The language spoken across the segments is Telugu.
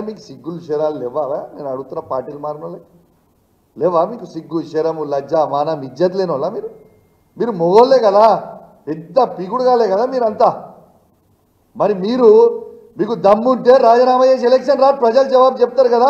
మీకు సిగ్గులు శరాలు లేవా నేను అడుగుతున్న పార్టీలు మారిన వాళ్ళకి లేవా మీకు సిగ్గు శరము లజ్జ మానం ఇజ్జత్ లేని వాళ్ళ మీరు మీరు మొగోళ్ళే కదా పెద్ద పిగుడుగాలే కదా మీరంతా మరి మీరు మీకు దమ్ముంటే రాజీనామా చేసి ఎలక్షన్ రాదు ప్రజలు జవాబు చెప్తారు కదా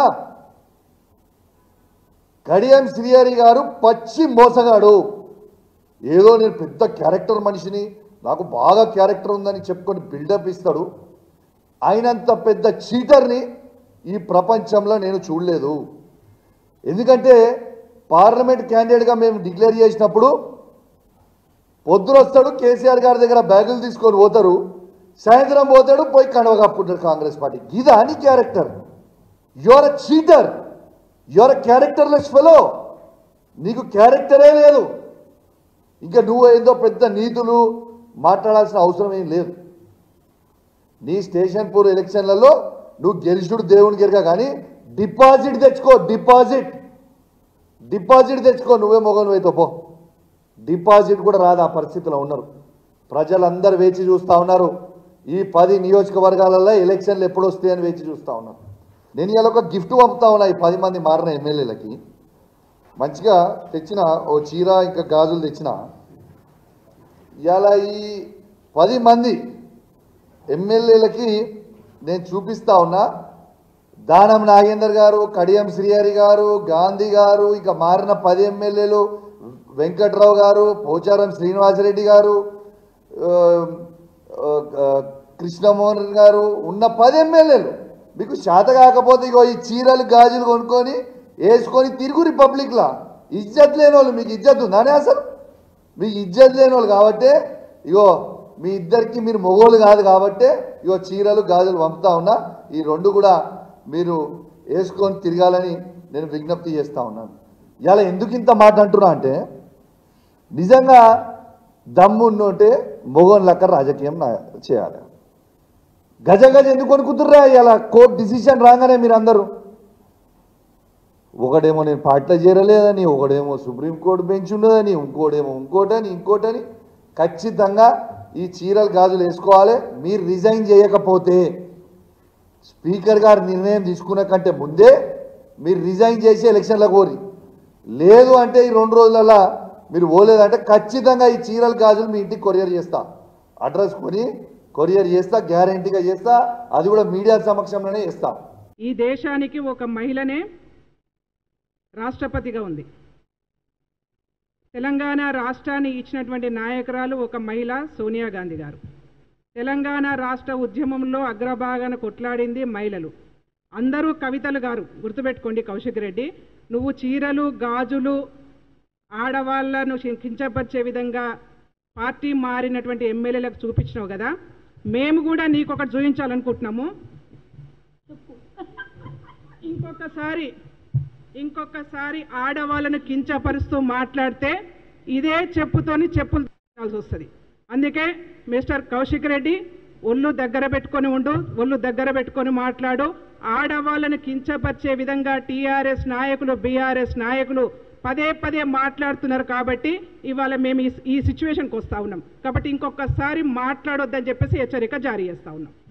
కడియం శ్రీహరి గారు పచ్చి మోసగాడు ఏదో నేను పెద్ద క్యారెక్టర్ మనిషిని నాకు బాగా క్యారెక్టర్ ఉందని చెప్పుకొని బిల్డప్ ఇస్తాడు ఆయనంత పెద్ద చీటర్ని ఈ ప్రపంచంలో నేను చూడలేదు ఎందుకంటే పార్లమెంట్ క్యాండిడేట్గా మేము డిక్లేర్ చేసినప్పుడు పొద్దున వస్తాడు కేసీఆర్ గారి దగ్గర బ్యాగులు తీసుకొని పోతారు సాయంత్రం పోతాడు పోయి కండవ కప్పుకుంటాడు కాంగ్రెస్ పార్టీ ఇదా అని character your uh cheater your uh characterless fellow నీకు క్యారెక్టరే లేదు ఇంకా నువ్వు ఏదో పెద్ద నీతులు మాట్లాడాల్సిన అవసరం ఏం లేదు నీ స్టేషన్ పూర్ ఎలక్షన్లలో నువ్వు గెలిచుడు దేవుని గెరగా కానీ డిపాజిట్ తెచ్చుకో డిపాజిట్ డిపాజిట్ తెచ్చుకో నువ్వే మొగ నువ్వైతే పో డిపాజిట్ కూడా రాదు ఆ పరిస్థితిలో ఉన్నారు ప్రజలందరూ వేచి చూస్తూ ఉన్నారు ఈ పది నియోజకవర్గాలలో ఎలక్షన్లు ఎప్పుడు వస్తాయని వేచి చూస్తూ ఉన్నారు నేను ఇలా ఒక గిఫ్ట్ పంపుతా ఉన్నా ఈ పది మంది మారిన ఎమ్మెల్యేలకి మంచిగా తెచ్చిన ఓ చీర ఇంకా గాజులు తెచ్చిన ఇలా ఈ పది మంది ఎమ్మెల్యేలకి నేను చూపిస్తా ఉన్నా దానం నాగేందర్ గారు కడియం శ్రీహరి గారు గాంధీ గారు ఇక మారిన పది ఎమ్మెల్యేలు వెంకట్రావు గారు పోచారం శ్రీనివాసరెడ్డి గారు ఆ, ఆ, ఆ, కృష్ణమోహన్ గారు ఉన్న పది ఎమ్మెల్యేలు మీకు శాత కాకపోతే ఇగో ఈ చీరలు గాజులు కొనుక్కొని వేసుకొని తిరుగు రిపబ్లిక్లా ఇజ్జత్ లేని వాళ్ళు మీకు ఇజ్జత్ ఉందానే అసలు మీకు ఇజ్జత్ లేని వాళ్ళు కాబట్టే ఇగో మీ ఇద్దరికి మీరు మొగోళ్ళు కాదు కాబట్టే ఇగో చీరలు గాజులు పంపుతా ఉన్నా ఈ రెండు కూడా మీరు వేసుకొని తిరగాలని నేను విజ్ఞప్తి చేస్తా ఉన్నాను ఇలా ఎందుకు ఇంత మాట అంటున్నా అంటే నిజంగా దమ్మున్నోటే మొగోన్ లెక్క రాజకీయం నా- చేయాలి గజ గజ ఎందుకు కొనుక్కుతుర్రా ఇలా కోర్టు డిసిషన్ రాగానే మీరు అందరూ ఒకడేమో నేను పార్టీలో చేరలేదని ఒకడేమో సుప్రీంకోర్టు బెంచ్ ఉన్నదని ఇంకోటేమో ఇంకోటని ఇంకోటని ఖచ్చితంగా ఈ చీరలు గాజులు వేసుకోవాలి మీరు రిజైన్ చేయకపోతే స్పీకర్ గారు నిర్ణయం తీసుకున్న కంటే ముందే మీరు రిజైన్ చేసి ఎలక్షన్లో కోరి లేదు అంటే ఈ రెండు రోజులలో మీరు పోలేదంటే ఖచ్చితంగా ఈ చీరలు గాజులు మీ ఇంటికి కొరియర్ చేస్తా అడ్రస్ కొని కొరియర్ చేస్తా గ్యారంటీగా చేస్తా అది కూడా మీడియా సమక్షంలోనే చేస్తా ఈ దేశానికి ఒక మహిళనే రాష్ట్రపతిగా ఉంది తెలంగాణ రాష్ట్రాన్ని ఇచ్చినటువంటి నాయకురాలు ఒక మహిళ సోనియా గాంధీ గారు తెలంగాణ రాష్ట్ర ఉద్యమంలో అగ్రభాగాన కొట్లాడింది మహిళలు అందరూ కవితలు గారు గుర్తుపెట్టుకోండి కౌశిక్ రెడ్డి నువ్వు చీరలు గాజులు ఆడవాళ్లను కిం- కించపరిచే విధంగా పార్టీ మారినటువంటి ఎమ్మెల్యేలకు చూపించినావు కదా మేము కూడా నీకు ఒకటి చూపించాలనుకుంటున్నాము ఇంకొకసారి ఇంకొకసారి ఆడవాళ్ళను కించపరుస్తూ మాట్లాడితే ఇదే చెప్పుతోని చెప్పులు తీయాల్సి వస్తుంది అందుకే మిస్టర్ కౌశిక్ రెడ్డి ఒళ్ళు దగ్గర పెట్టుకొని ఉండు ఒళ్ళు దగ్గర పెట్టుకొని మాట్లాడు ఆడవాళ్ళను కించపరిచే విధంగా టీఆర్ఎస్ నాయకులు బీఆర్ఎస్ నాయకులు పదే పదే మాట్లాడుతున్నారు కాబట్టి ఇవాళ మేము ఈ ఈ సిచ్యువేషన్కి వస్తా ఉన్నాం కాబట్టి ఇంకొకసారి మాట్లాడొద్దని చెప్పేసి హెచ్చరిక జారీ చేస్తా ఉన్నాం